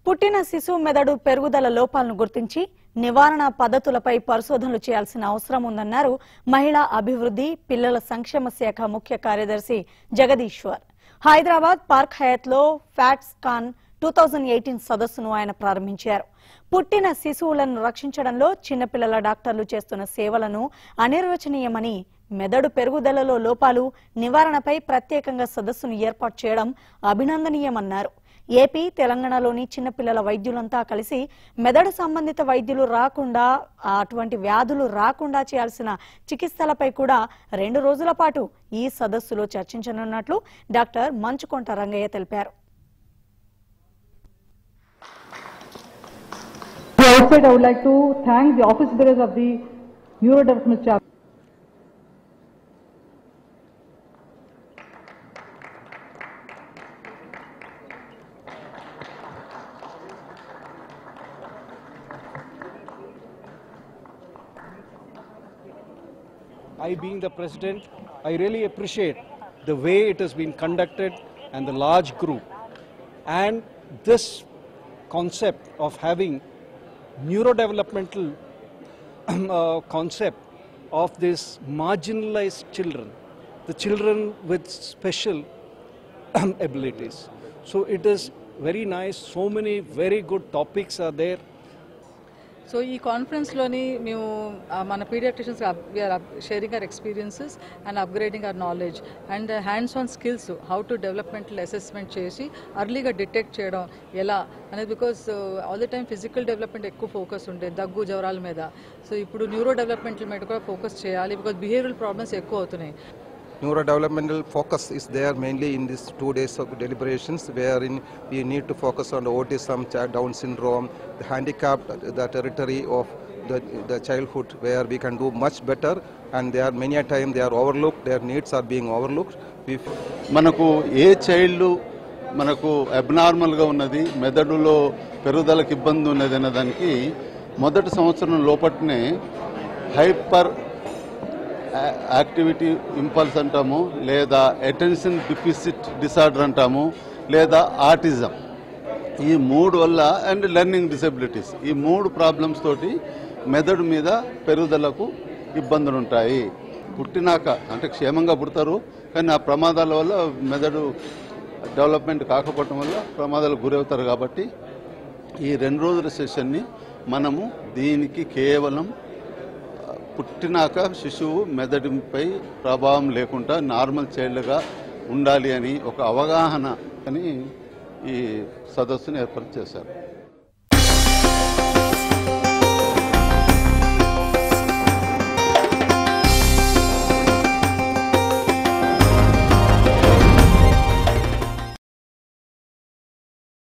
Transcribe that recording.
పుట్టిన శిశువు మెదడు పెరుగుదల లోపాలను గుర్తించి నివారణ పద్ధతులపై పరిశోధనలు చేయాల్సిన అవసరం ఉందన్నారు మహిళా అభివృద్ధి పిల్లల సంక్షేమ శాఖ ముఖ్య కార్యదర్శి జగదీశ్వర్ హైదరాబాద్ పార్క్ హయత్లో FATSCON two thousand eighteen సదస్సును ఆయన ప్రారంభించారు పుట్టిన శిశువులను రక్షించడంలో చిన్నపిల్లల డాక్టర్లు చేస్తున్న సేవలను అనిర్వచనీయమని మెదడు పెరుగుదలలో లోపాలు నివారణపై ప్రత్యేకంగా సదస్సును ఏర్పాటు చేయడం అభినందనీయమన్నారు ఏపీ తెలంగాణలోని చిన్నపిల్లల వైద్యులంతా కలిసి మెదడు సంబంధిత వైద్యులు రాకుండా అటువంటి వ్యాధులు రాకుండా చేయాల్సిన చికిత్సలపై కూడా రెండు రోజుల పాటు ఈ సదస్సులో చర్చించనున్నట్లు డాక్టర్ మంచుకొంట రంగయ్య తెలిపారు The outset, I would like to thank the office bearers of the Neurodevelopment Chapter. I, being the president, I really appreciate the way it has been conducted and the large group. And this concept of having neurodevelopmental uh, concept of these marginalized children, the children with special abilities. So it is very nice. So many very good topics are there. So ఈ కాన్ఫరెన్స్లోని మేము ఆ, మన paediatricians we are sharing our experiences and upgrading our knowledge and hands on skills how to developmental assessment చేసి అర్లీగా detect చేయడం ఎలా అనేది because all the time physical development ఎక్కువ ఫోకస్ ఉండే దగ్గు జ్వరాల మీద సో ఇప్పుడు న్యూరో డెవలప్మెంటల్ మీద కూడా ఫోకస్ చేయాలి బికాస్ బిహేవియరల్ ప్రాబ్లమ్స్ ఎక్కువ అవుతున్నాయి neurodevelopmental focus is there mainly in these two days of deliberations wherein we need to focus on the autism, child Down syndrome, the handicapped, the territory of the, the childhood where we can do much better and they are many a time they are overlooked, their needs are being overlooked. We మనకు a child మనకు అబ్నార్మల్గా ఉన్నది మెదడులో పెరుగుదలకు ఇబ్బంది ఉన్నది అనే దానికి మొదటి సంవత్సరం లోపట్నే హైపర్ యాక్టివిటీ ఇంపల్స్ అంటాము లేదా అటెన్షన్ డిఫిసిట్ డిసార్డర్ అంటాము లేదా ఆటిజం ఈ మూడు వల్ల అండ్ లెర్నింగ్ డిసెబిలిటీస్ ఈ మూడు ప్రాబ్లమ్స్ తోటి మెదడు మీద పెరుగుదలకు ఇబ్బందులు ఉంటాయి పుట్టినాక అంటే క్షేమంగా పుడతారు కానీ ఆ ప్రమాదాల వల్ల మెదడు డెవలప్మెంట్ కాకపోవటం వల్ల ప్రమాదాలకు గురవుతారు కాబట్టి ఈ రెండు రోజుల సెషన్ని మనము దీనికి కేవలం పుట్టినాక శిశువు మెదడుపై ప్రభావం లేకుండా నార్మల్ చైల్డ్గా ఉండాలి అని ఒక అవగాహన అని ఈ సదస్సును ఏర్పాటు చేశారు